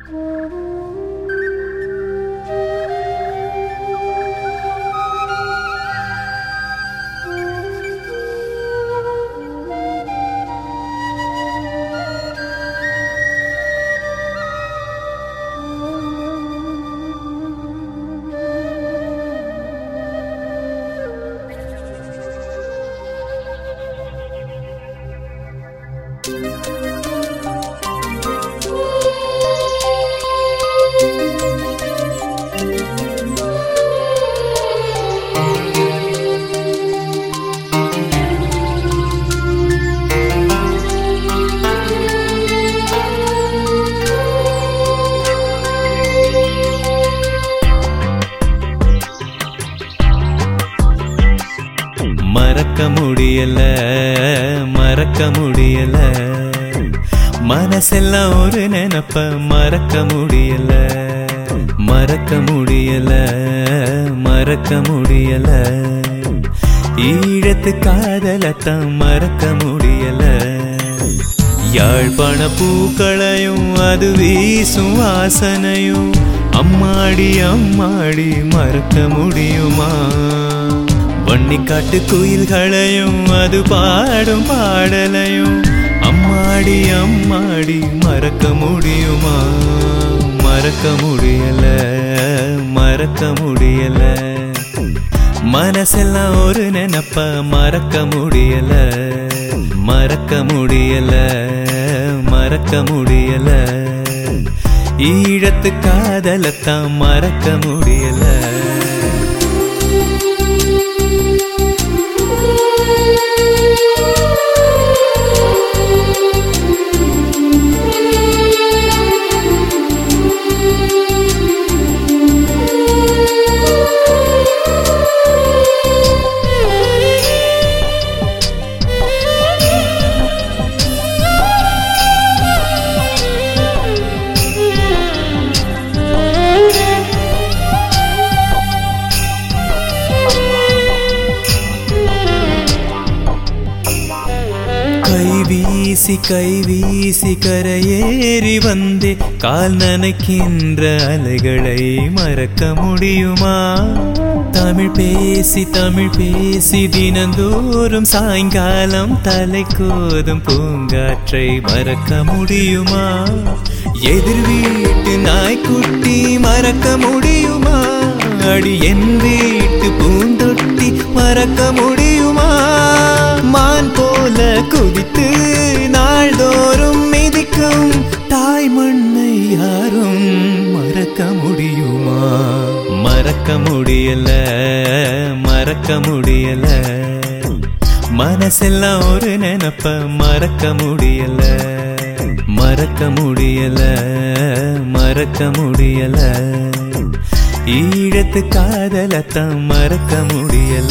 மறக்க முடியல மறக்க முடியல மனசெல்லாம் ஒரு நினப்ப மறக்க முடியல மறக்க முடியல மறக்க முடியல ஈழத்து காதலத்தான் மறக்க முடியல யாழ்ப்பாண பூக்களையும் அது வீசும் வாசனையும் அம்மாடி அம்மாடி மறக்க முடியுமா வன்னிக்காட்டு குயில்களையும் அது பாடும் பாடலையும் அம்மாடி அம்மாடி மறக்க முடியுமா மறக்க முடியல மறக்க முடியல மனசெல்லாம் ஒரு நினப்ப மறக்க முடியல மறக்க முடியல மறக்க முடியல ஈழத்து காதலத்தான் மறக்க முடியல கை வீசி கை வீசி கரையேறி வந்தே கால் நனைக்கின்ற அலைகளை மறக்க முடியுமா தமிழ் பேசி தமிழ் பேசி தினந்தோறும் சாயங்காலம் தலை கோதும் பூங்காற்றை மறக்க முடியுமா எதிர் வீட்டு நாய்க்குட்டி மறக்க முடியுமா அடி என் வீட்டு பூந்தொட்டி மறக்க முடியுமா மான் போல குதித்து நாள்தோறும் மிதிக்கும் தாய் மண்ணை யாரும் மறக்க முடியுமா மறக்க முடியல மறக்க முடியல மனசெல்லாம் ஒரு நினப்ப மறக்க முடியல மறக்க முடியல மறக்க முடியல ஈழத்து காதலத்தான் மறக்க முடியல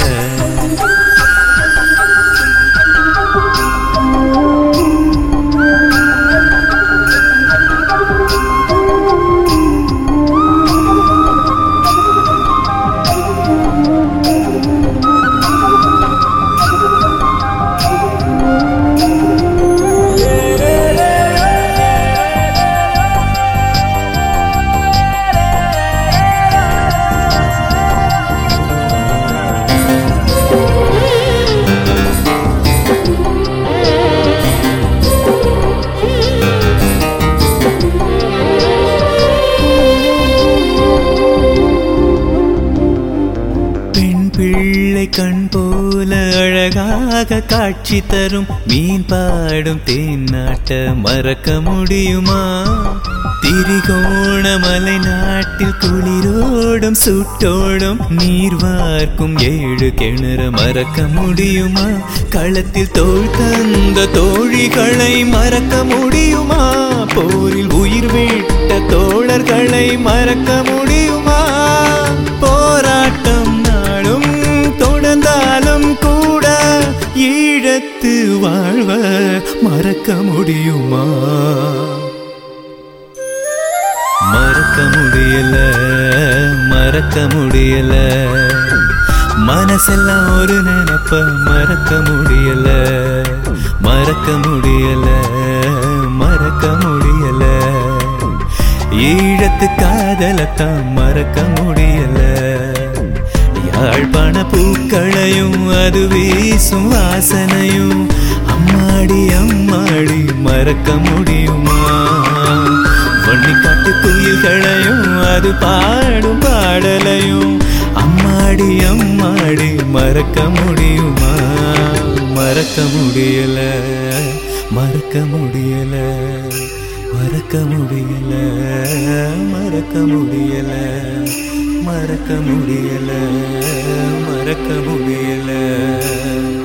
பெண் பிள்ளை கண் போல அழகாக காட்சி தரும் மீன் பாடும் தேன்னாட்ட மறக்க முடியுமா திரிகோணமலை நாட்டில் குளிரோடும் சுட்டோடும் நீர் வார்க்கும் ஏழு கிணற மறக்க முடியுமா களத்தில் தோல் தந்த தோழிகளை மறக்க முடியுமா போரில் உயிர் விட்ட தோழர்களை மறக்க முடியுமா போராட்டம் நாளும் தொடர்ந்தாலும் கூட ஈழத்து வாழ்வ மறக்க முடியுமா மறக்க முடியல மறக்க முடியல மனசெல்லாம் ஒரு நினப்ப மறக்க முடியல மறக்க முடியல மறக்க முடியல ஈரத்து காதலத்தான் மறக்க முடியல யாழ்ப்பாண பூக்களையும் அது வீசும் வாசனையும் அம்மாடி அம்மாடி மறக்க முடியுமா வன்னிக்காட்டு குயில்களையும் அது பாடும் பாடலையும் அம்மாடி அம்மாடி மறக்க முடியுமா மறக்க முடியல மறக்க முடியல மறக்க முடியல மறக்க முடியல மறக்க முடியல மறக்க முடியல